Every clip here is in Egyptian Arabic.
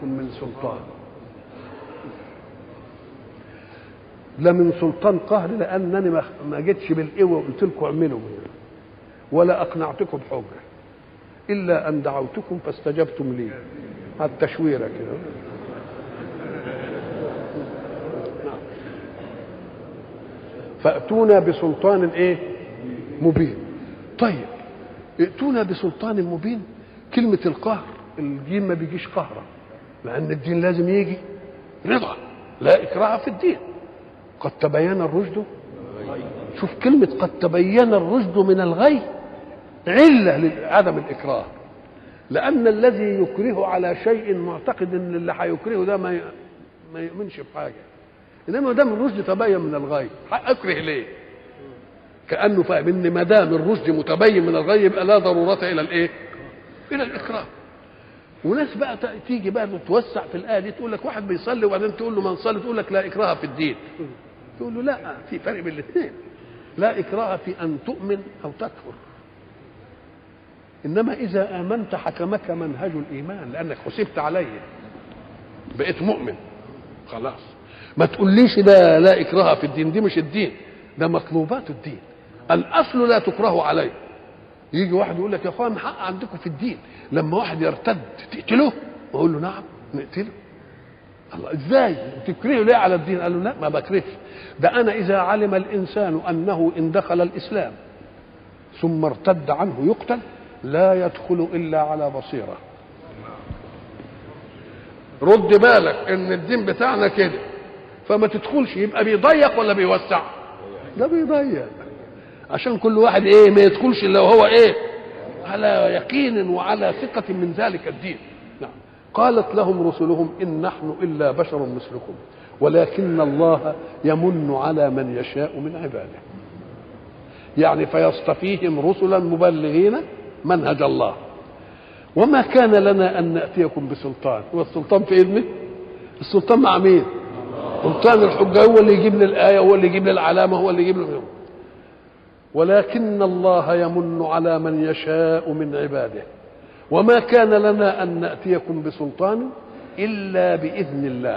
بكم من سلطان لا من سلطان قهر لانني ما- ما جيتش بالقوه وقلت لكم اعملوا ولا اقنعتكم بحجه الا ان دعوتكم فاستجبتم لي على التشويره كده نعم. فاتونا بسلطان ايه مبين طيب ائتونا بسلطان مبين كلمة القهر الدين ما بيجيش قهرا لأن الدين لازم يجي رضا لا إكراه في الدين قد تبين الرشد شوف كلمة قد تبين الرشد من الغي علة لعدم الإكراه لأن الذي يكره على شيء معتقد أن اللي هيكرهه ده ما ي- ما يؤمنش بحاجة إنما دام الرشد تبين من الغي أكره ليه؟ كانه فاهم ان ما دام الرشد متبين من الغي يبقى لا ضروره الى الايه؟ الى الاكراه. وناس بقى ت- تيجي بقى تتوسع في الايه دي تقول لك واحد بيصلي وبعدين تقول له من صلي تقول لك لا اكراه في الدين. تقول له لا في فرق بين الاثنين. لا اكراه في ان تؤمن او تكفر. انما اذا امنت حكمك منهج الايمان لانك حسبت عليه. بقيت مؤمن. خلاص. ما تقوليش ده لا اكراه في الدين دي مش الدين ده مطلوبات الدين الاصل لا تكره عليه يجي واحد يقول لك يا اخوان حق عندكم في الدين لما واحد يرتد تقتله اقول له نعم نقتله الله ازاي تكرهه ليه على الدين قال له لا ما بكرهش ده انا اذا علم الانسان انه ان دخل الاسلام ثم ارتد عنه يقتل لا يدخل الا على بصيره رد بالك ان الدين بتاعنا كده فما تدخلش يبقى بيضيق ولا بيوسع ده بيضيق عشان كل واحد ايه ما يدخلش الا وهو ايه على يقين وعلى ثقة من ذلك الدين نعم قالت لهم رسلهم إن نحن إلا بشر مثلكم ولكن الله يمن على من يشاء من عباده يعني فيصطفيهم رسلا مبلغين منهج الله وما كان لنا أن نأتيكم بسلطان والسلطان في علمه السلطان مع مين سلطان الحجة هو اللي يجيب لي الآية هو اللي يجيب لي العلامة هو اللي يجيب لي ولكن الله يمن على من يشاء من عباده وما كان لنا ان ناتيكم بسلطان الا باذن الله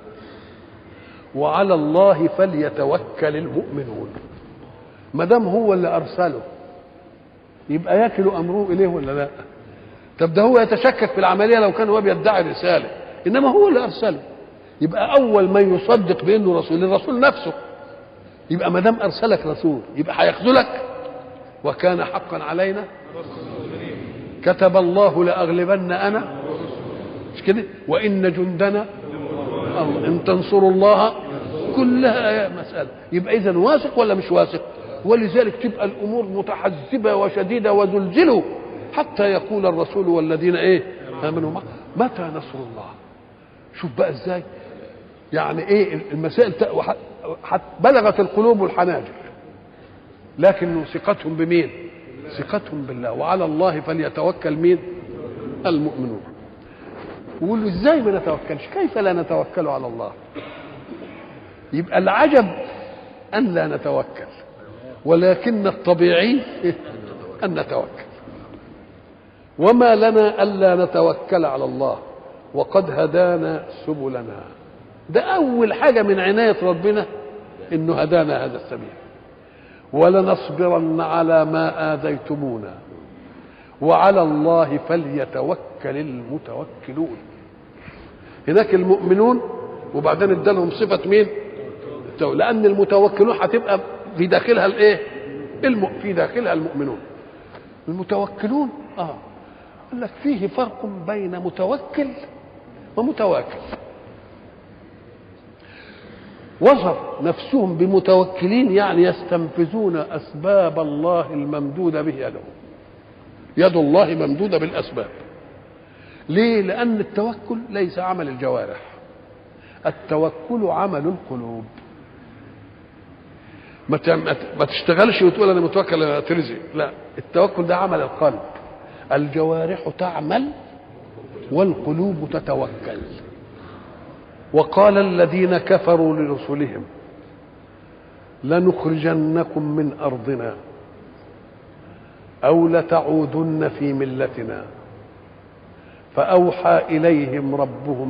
وعلى الله فليتوكل المؤمنون ما دام هو اللي ارسله يبقى يكل امره اليه ولا لا طب ده هو يتشكك في العمليه لو كان هو بيدعي رساله انما هو اللي ارسله يبقى اول من يصدق بانه رسول الرسول نفسه يبقى ما دام ارسلك رسول يبقى هيخذلك وكان حقا علينا كتب الله لاغلبن انا مش كده وان جندنا الله ان تنصروا الله كلها مساله يبقى اذا واثق ولا مش واثق ولذلك تبقى الامور متحزبه وشديده وزلزلوا حتى يقول الرسول والذين ايه امنوا معه متى نصر الله شوف بقى ازاي يعني ايه المسائل ت- وح- حت- بلغت القلوب الحناجر لكن ثقتهم بمين ثقتهم بالله وعلى الله فليتوكل مين المؤمنون يقول له ازاي ما نتوكلش كيف لا نتوكل على الله يبقى العجب ان لا نتوكل ولكن الطبيعي ان نتوكل وما لنا الا نتوكل على الله وقد هدانا سبلنا ده اول حاجه من عنايه ربنا انه هدانا هذا السبيل ولنصبرن على ما اذيتمونا وعلى الله فليتوكل المتوكلون هناك المؤمنون وبعدين ادالهم صفه مين التو- لان المتوكلون هتبقى في داخلها الايه الم... في داخلها المؤمنون المتوكلون اه قال لك فيه فرق بين متوكل ومتواكل وصف نفسهم بمتوكلين يعني يستنفذون اسباب الله الممدوده به يده يد الله ممدوده بالاسباب ليه لان التوكل ليس عمل الجوارح التوكل عمل القلوب ما ت- ما ت- ما تشتغلش وتقول انا متوكل على ترزق لا التوكل ده عمل القلب الجوارح تعمل والقلوب تتوكل وقال الذين كفروا لرسلهم لنخرجنكم من ارضنا او لتعودن في ملتنا فاوحى اليهم ربهم